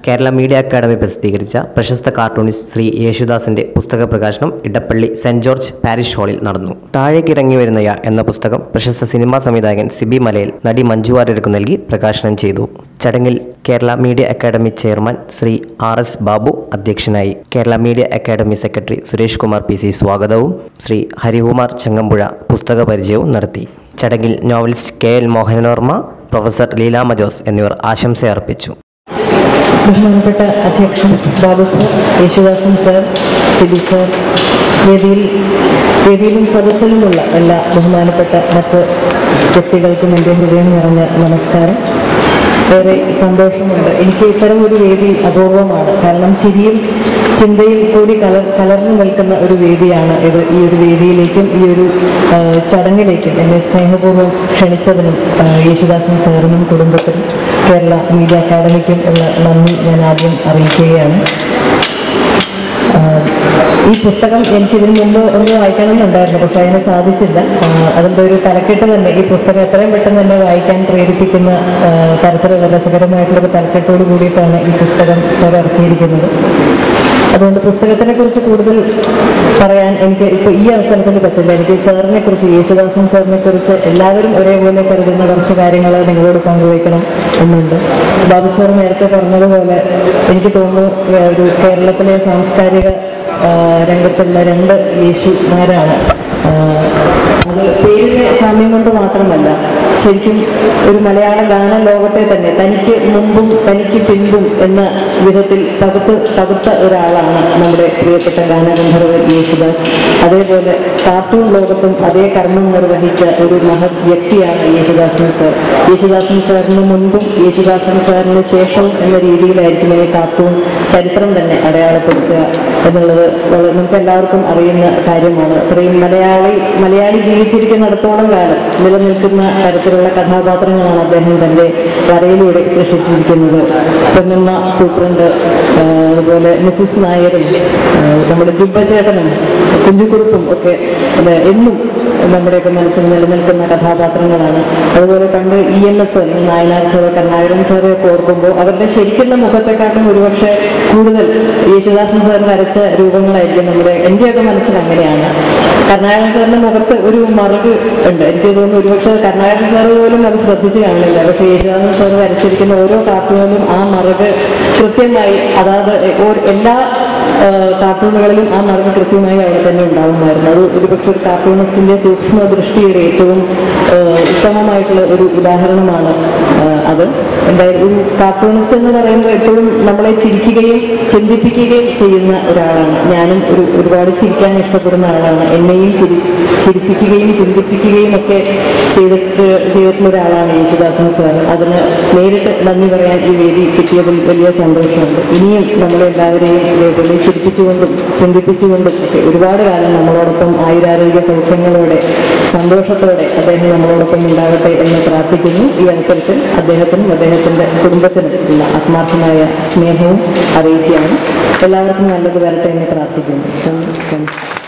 Kerala media academy പ്രസിദ്ധീകരിച്ച പ്രശസ്ത cartoonist Shri യേശുദാസിന്റെ പുസ്തക പ്രകാശനം ഇടപ്പള്ളി സെന്റ് ജോർജ് പാരിഷ് ഹാളിൽ നടന്നു താഴേക്കിറങ്ങി വരുന്നയാൾ എന്ന പുസ്തകം പ്രശസ്ത സിനിമാ സംവിധായകൻ സിബി മലയിൽ നടി മഞ്ജു വാര്യർക്ക് നൽകി പ്രകാശനം ചെയ്തു ചടങ്ങിൽ Kerala media academy chairman Shri R S Babu അധ്യക്ഷനായി Kerala media academy secretary Suresh Kumar P C സ്വാഗതവും ശ്രീ ഹരികുമാർ ചങ്ങമ്പുഴ പുസ്തക പരിചയവും നടത്തി ചടങ്ങിൽ novelist K L Mohanavarma professor Leelamma Jose എന്നിവർ ആശംസയർപ്പിച്ചു ബഹുമാനപ്പെട്ട അധ്യക്ഷൻ Babu sir Yesudasan sir Siby sir വേദിയിൽ വേദിയിലും സദസ്സിലുമുള്ള എല്ലാ ബഹുമാനപ്പെട്ട മറ്റ് വ്യക്തികൾക്കും എൻ്റെ ഹൃദയം നിറഞ്ഞ നമസ്കാരം ഏറെ സന്തോഷമുണ്ട് എനിക്ക് ഇത്തരം ഒരു വേദി അപൂർവമാണ് കാരണം ചിരിയും ചിന്തയും കൂടി കലർ കലർന്നു നിൽക്കുന്ന ഒരു വേദിയാണ് ഇത് ഈ ഒരു വേദിയിലേക്കും ഈ ഒരു ആ, ചടങ്ങിലേക്കും എന്നെ സ്നേഹപൂർവ്വം ക്ഷണിച്ചതിനും ആ, യേശുദാസൻ സാറിനും കുടുംബത്തിനും കേരള മീഡിയ അക്കാദമിക്കും ഉള്ള നന്ദി ഞാൻ ആദ്യം അറിയിക്കുകയാണ് ആഹ് ഈ പുസ്തകം എനിക്ക് ഇതിനു മുമ്പ് ഒന്ന് വായിക്കണമെന്നുണ്ടായിരുന്നു പക്ഷെ അതിന് സാധിച്ചില്ല ആഹ് അതിൻ്റെ ഒരു തലക്കെട്ട് തന്നെ ഈ പുസ്തകം എത്രയും പെട്ടെന്ന് തന്നെ വായിക്കാൻ പ്രേരിപ്പിക്കുന്ന ആഹ് തരത്തിലുള്ള രസകരമായിട്ടുള്ളൊരു തലക്കെട്ടോട് കൂടിയിട്ടാണ് ഈ പുസ്തകം സർ ഇറക്കിയിരിക്കുന്നത് അതുകൊണ്ട് പുസ്തകത്തിനെ കുറിച്ച് കൂടുതൽ പറയാൻ എനിക്ക് ഇപ്പോൾ ഈ അവസരത്തിൽ പറ്റില്ല എനിക്ക് സാറിനെ കുറിച്ച് യേശുദാസൻ സാറിനെ കുറിച്ച് എല്ലാവരും ഒരേപോലെ കരുതുന്ന കുറച്ച് കാര്യങ്ങൾ നിങ്ങളോട് പങ്കുവയ്ക്കണം എന്നുണ്ട് ബാബു സാർ നേരത്തെ പറഞ്ഞതുപോലെ എനിക്ക് തോന്നുന്നു ഏഹ് ഒരു കേരളത്തിലെ സാംസ്കാരിക ആഹ് രംഗത്തുള്ള രണ്ട് യേശുമാരാണ് ആഹ് അത് പേരിലെ സാമ്യം കൊണ്ട് മാത്രമല്ല ശരിക്കും ഒരു മലയാള ഗാന ലോകത്തെ തന്നെ തനിക്ക് മുമ്പും തനിക്ക് പിൻപും എന്ന വിധത്തിൽ പകുത്ത് പകുത്ത ഒരാളാണ് നമ്മുടെ പ്രിയപ്പെട്ട ഗാനഗന്ധർവൻ യേശുദാസ് അതേപോലെ കാർട്ടൂൺ ലോകത്തും അതേ കർമ്മം നിർവഹിച്ച ഒരു മഹത് വ്യക്തിയാണ് യേശുദാസൻ സാർ യേശുദാസൻ സാറിന് മുൻപും യേശുദാസൻ സാറിന് ശേഷവും എന്ന രീതിയിലായിരിക്കും ഈ കാർട്ടൂൺ ചരിത്രം തന്നെ അടയാളപ്പെടുത്തുക എന്നുള്ളത് വളരെ നമുക്ക് എല്ലാവർക്കും അറിയുന്ന കാര്യമാണ് അത്രയും മലയാളി മലയാളി ജീവിച്ചിരിക്കുന്നിടത്തോളം കാലം നിലനിൽക്കുന്ന തരത്തിലുള്ള കഥാപാത്രങ്ങളാണ് അദ്ദേഹം തൻ്റെ വരയിലൂടെ സൃഷ്ടിച്ചിരിക്കുന്നത് പൊന്നമ്മ സൂപ്രണ്ട് ആ, അതുപോലെ മിസ്സിസ് നായരും ആ, നമ്മുടെ ജുബ്ബചേട്ടനും കുഞ്ചുകുറുപ്പും ഒക്കെ അത് എന്നും നമ്മുടെയൊക്കെ മനസ്സിൽ നിലനിൽക്കുന്ന കഥാപാത്രങ്ങളാണ് അതുപോലെ പണ്ട് ഇ എം എസ് അല്ലെങ്കിൽ നായനാർ സാറ് കരുണാകരൻ സാറ് ഒക്കെ ഓർക്കുമ്പോൾ അവരുടെ ശരിക്കുള്ള മുഖത്തെക്കാട്ടും ഒരുപക്ഷെ കൂടുതൽ യേശുദാസൻ സാർ വരച്ച രൂപങ്ങളായിരിക്കും നമ്മുടെ എൻ്റെയൊക്കെ മനസ്സിൽ അങ്ങനെയാണ് കരുണാകരൻ സാറിന്റെ മുഖത്ത് ഒരു മറുക് ഉണ്ട് എനിക്ക് തോന്നുന്നു ഒരുപക്ഷെ കരുണാകരൻ സാർ പോലും അത് ശ്രദ്ധിച്ചു കാണില്ല പക്ഷേ യേശുദാസൻ സാർ വരച്ചിരിക്കുന്ന ഓരോ കാർട്ടൂണിലും ആ മറുക് കൃത്യമായി അതായത് ഓ- എല്ലാ ആ, കാർട്ടൂണുകളിലും ആ മറുപടി കൃത്യമായി അവിടെ തന്നെ ഉണ്ടാകുമായിരുന്നു അത് ഒരുപക്ഷെ ഒരു കാർട്ടൂണിസ്റ്റിന്റെ സൂക്ഷ്മ ദൃഷ്ടിയുടെ ഏറ്റവും ആ, ഉത്തമമായിട്ടുള്ള ഒരു ഉദാഹരണമാണ് ആ, അത് എന്തായാലും ഒരു കാർട്ടൂണിസ്റ്റ് എന്ന് പറയുന്നത് എപ്പോഴും നമ്മളെ ചിരിക്കുകയും ചിന്തിപ്പിക്കുകയും ചെയ്യുന്ന ഒരാളാണ് ഞാനും ഒരു ഒരുപാട് ചിരിക്കാൻ ഇഷ്ടപ്പെടുന്ന ആളാണ് എന്നെയും ചിരി ചിരിപ്പിക്കുകയും ചിന്തിപ്പിക്കുകയും ഒക്കെ ചെയ്തിട്ട് ചെയ്തിട്ടുള്ള ഒരാളാണ് യേശുദാസൻ സാർ അതിന് നേരിട്ട് നന്ദി പറയാൻ ഈ വേദി കിട്ടിയതിൽ വലിയ സന്തോഷമുണ്ട് ഇനിയും നമ്മളെല്ലാവരെയും ഇതേപോലെ ചിരിപ്പിച്ചുകൊണ്ടും ചിന്തിപ്പിച്ചുകൊണ്ടും ഒക്കെ ഒരുപാട് കാലം നമ്മളോടൊപ്പം ആയുരാരോഗ്യ സൗഖ്യങ്ങളോടെ സന്തോഷത്തോടെ അദ്ദേഹം നമ്മളോടൊപ്പം ഉണ്ടാകട്ടെ എന്ന് പ്രാർത്ഥിക്കുന്നു ഈ അവസരത്തിൽ അദ്ദേഹത്തിനും അദ്ദേഹത്തിൻ്റെ കുടുംബത്തിനും ഉള്ള ആത്മാർത്ഥമായ സ്നേഹവും അറിയിക്കുകയാണ് എല്ലാവർക്കും നല്ലത് വരട്ടെ എന്ന് പ്രാർത്ഥിക്കുന്നു നമസ്കാരം